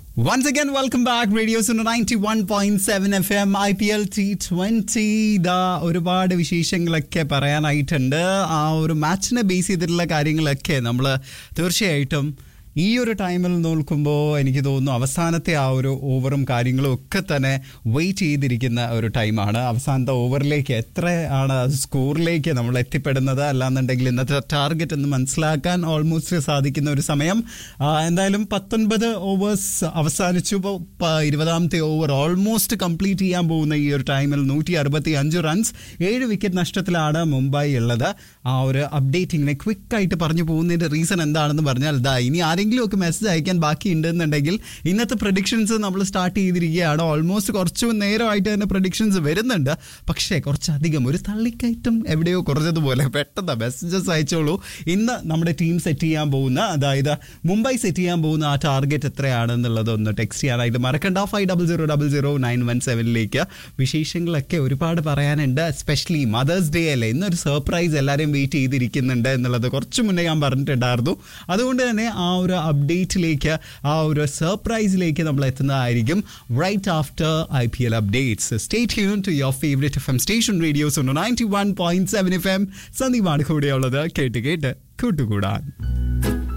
Once again, welcome back. Radio Suno 91.7 FM IPL T20 ഇതാ ഒരുപാട് വിശേഷങ്ങളൊക്കെ പറയാനായിട്ടുണ്ട് ആ ഒരു മാച്ചിനെ ബേസ് ചെയ്തിട്ടുള്ള കാര്യങ്ങളൊക്കെ നമ്മൾ തീർച്ചയായിട്ടും ഈ ഒരു ടൈമിൽ നോക്കുമ്പോൾ എനിക്ക് തോന്നുന്നു അവസാനത്തെ ആ ഒരു ഓവറും കാര്യങ്ങളും ഒക്കെ തന്നെ വെയിറ്റ് ചെയ്തിരിക്കുന്ന ഒരു ടൈമാണ് അവസാനത്തെ ഓവറിലേക്ക് എത്ര ആണ് സ്കോറിലേക്ക് നമ്മൾ എത്തിപ്പെടുന്നത് അല്ലാന്നുണ്ടെങ്കിൽ ഇന്നത്തെ ടാർഗറ്റ് എന്ന് മനസ്സിലാക്കാൻ ഓൾമോസ്റ്റ് സാധിക്കുന്ന ഒരു സമയം ആ, എന്തായാലും പത്തൊൻപത് ഓവേഴ്സ് അവസാനിച്ചു ഇപ്പോൾ പ- ഇരുപതാമത്തെ ഓവർ ഓൾമോസ്റ്റ് കംപ്ലീറ്റ് ചെയ്യാൻ പോകുന്ന ഈ ഒരു ടൈമിൽ നൂറ്റി അറുപത്തി അഞ്ച് റൺസ് ഏഴ് വിക്കറ്റ് നഷ്ടത്തിലാണ് മുംബൈ ഉള്ളത് ആ ഒരു അപ്ഡേറ്റ് ഇങ്ങനെ ക്വിക്കായിട്ട് പറഞ്ഞു പോകുന്നതിന്റെ റീസൺ എന്താണെന്ന് പറഞ്ഞാൽ ദാ ഇനി ആരെങ്കിലും ഒക്കെ മെസ്സേജ് അയക്കാൻ ബാക്കി ഉണ്ടെന്നുണ്ടെങ്കിൽ ഇന്നത്തെ പ്രഡിക്ഷൻസ് നമ്മൾ സ്റ്റാർട്ട് ചെയ്തിരിക്കുകയാണ് ഓൾമോസ്റ്റ് കുറച്ച് നേരമായിട്ട് തന്നെ പ്രഡിക്ഷൻസ് വരുന്നുണ്ട് പക്ഷേ കുറച്ചധികം ഒരു തള്ളിക്കയറ്റം എവിടെയോ കുറഞ്ഞതുപോലെ പെട്ടെന്ന് മെസ്സേജസ് അയച്ചോളൂ ഇന്ന് നമ്മുടെ ടീം സെറ്റ് ചെയ്യാൻ പോകുന്ന അതായത് മുംബൈ സെറ്റ് ചെയ്യാൻ പോകുന്ന ആ ടാർഗറ്റ് എത്രയാണെന്നുള്ളത് ഒന്ന് ടെക്സ്റ്റ് ചെയ്യാനായിട്ട് മറക്കണ്ട five double zero double zero nine one സെവനിലേക്ക് വിശേഷങ്ങളൊക്കെ ഒരുപാട് പറയാനുണ്ട് എസ്പെഷ്യലി മദേഴ്സ് ഡേ അല്ലേ ഇന്നൊരു സർപ്രൈസ് എല്ലാവരെയും വെയിറ്റ് ചെയ്തിരിക്കുന്നുണ്ട് എന്നുള്ളത് കുറച്ച് മുന്നേ ഞാൻ പറഞ്ഞിട്ടുണ്ടായിരുന്നു അതുകൊണ്ട് തന്നെ ആ ഒരു അപ്ഡേറ്റിലേക്ക് ആ ഒരു സർപ്രൈസിലേക്ക് നമ്മൾ എത്തുന്നതായിരിക്കും right after I P L updates stay tune to your favourite F M station radios ninety one point seven F M സന്ദീപാണ് കൂടെയുള്ളത് കേട്ട് കേട്ട് കൂട്ടുകൂടാൻ